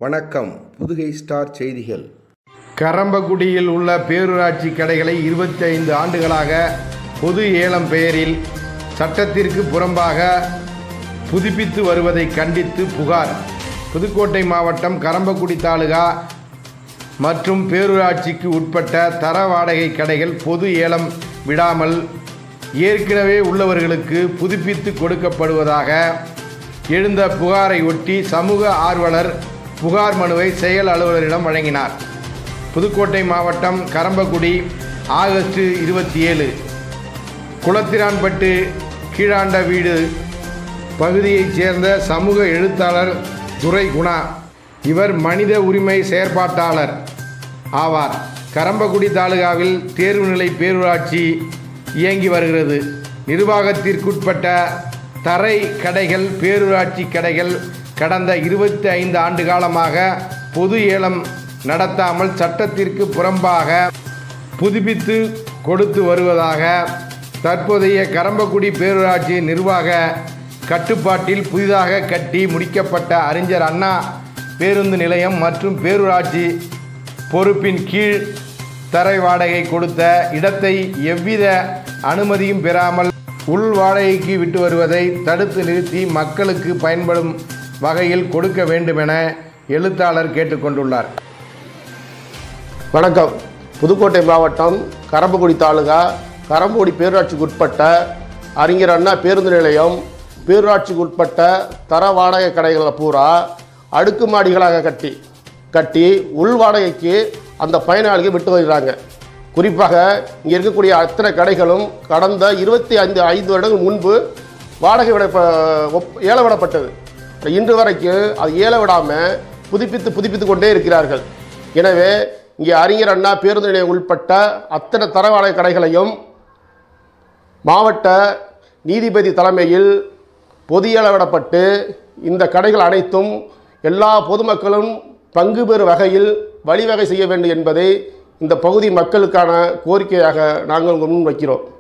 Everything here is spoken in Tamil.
வணக்கம் புதுகை ஸ்டார் செய்திகள் கரம்பக்குடியில் உள்ள பேரூராட்சி கடைகளை இருபத்தி ஐந்து ஆண்டுகளாக பொது ஏலம் பெயரில் சட்டத்திற்கு புறம்பாக புதுப்பித்து வருவதை கண்டித்து புகார் புதுக்கோட்டை மாவட்டம் கரம்பக்குடி தாலுகா மற்றும் பேரூராட்சிக்கு உட்பட்ட தர வாடகை கடைகள் பொது ஏலம் விடாமல் ஏற்கனவே உள்ளவர்களுக்கு புதுப்பித்து கொடுக்கப்படுவதாக எழுந்த புகாரை ஒட்டி சமூக ஆர்வலர் புகார் மனுவை செயல் அலுவலரிடம் வழங்கினார் புதுக்கோட்டை மாவட்டம் கரம்பக்குடி ஆகஸ்ட் இருபத்தி ஏழு குளத்திரான்பட்டு கீழாண்ட வீடு பகுதியைச் சேர்ந்த சமூக எழுத்தாளர் துரை குணா இவர் மனித உரிமை செயற்பாட்டாளர் ஆவார் கரம்பக்குடி தாலுகாவில் தேர்வுநிலை பேரூராட்சி இயங்கி வருகிறது நிர்வாகத்திற்குட்பட்ட தரை கடைகள் பேரூராட்சி கடைகள் கடந்த இருபத்தி ஐந்து ஆண்டு காலமாக பொது ஏலம் நடத்தாமல் சட்டத்திற்கு புறம்பாக புதுப்பித்து கொடுத்து வருவதாக தற்போதைய கரம்பக்குடி பேரூராட்சி நிர்வாக கட்டுப்பாட்டில் புதிதாக கட்டி முடிக்கப்பட்ட அறிஞர் அண்ணா பேருந்து நிலையம் மற்றும் பேரூராட்சி பொறுப்பின் கீழ் தரை வாடகை கொடுத்த இடத்தை எவ்வித அனுமதியும் பெறாமல் உள் வாடகைக்கு விட்டு வருவதை தடுத்து நிறுத்தி மக்களுக்கு பயன்படும் வகையில் கொடுக்க வேண்டுமென எழுத்தாளர் கேட்டுக்கொண்டுள்ளார் வணக்கம் புதுக்கோட்டை மாவட்டம் கரம்பக்குடி தாலுகா கரம்பக்குடி பேரூராட்சிக்கு உட்பட்ட அறிஞர் அண்ணா பேருந்து நிலையம் பேரூராட்சிக்கு உட்பட்ட தர வாடகை கடைகளை பூரா அடுக்குமாடிகளாக கட்டி கட்டி உள் வாடகைக்கு அந்த பயனாளிகள் விட்டு வருகிறாங்க குறிப்பாக இங்கே இருக்கக்கூடிய அத்தனை கடைகளும் கடந்த இருபத்தி ஐந்து ஐந்து வருடங்கள் முன்பு வாடகை விட ஒப்- ஏல விடப்பட்டது இன்று வரைக்கும் அது ஏல விடாமல் புதுப்பித்து புதுப்பித்து கொண்டே இருக்கிறார்கள் எனவே இங்கே அறிஞர் அண்ணா பேருந்து நிலையம் உள்பட்ட அத்தனை தர வாடகை கடைகளையும் மாவட்ட நீதிபதி தலைமையில் பொது ஏல விடப்பட்டு இந்த கடைகள் அனைத்தும் எல்லா பொதுமக்களும் பங்கு பெறும் வகையில் வழிவகை செய்ய வேண்டும் என்பதை இந்த பகுதி மக்களுக்கான கோரிக்கையாக நாங்கள் முன் வைக்கிறோம்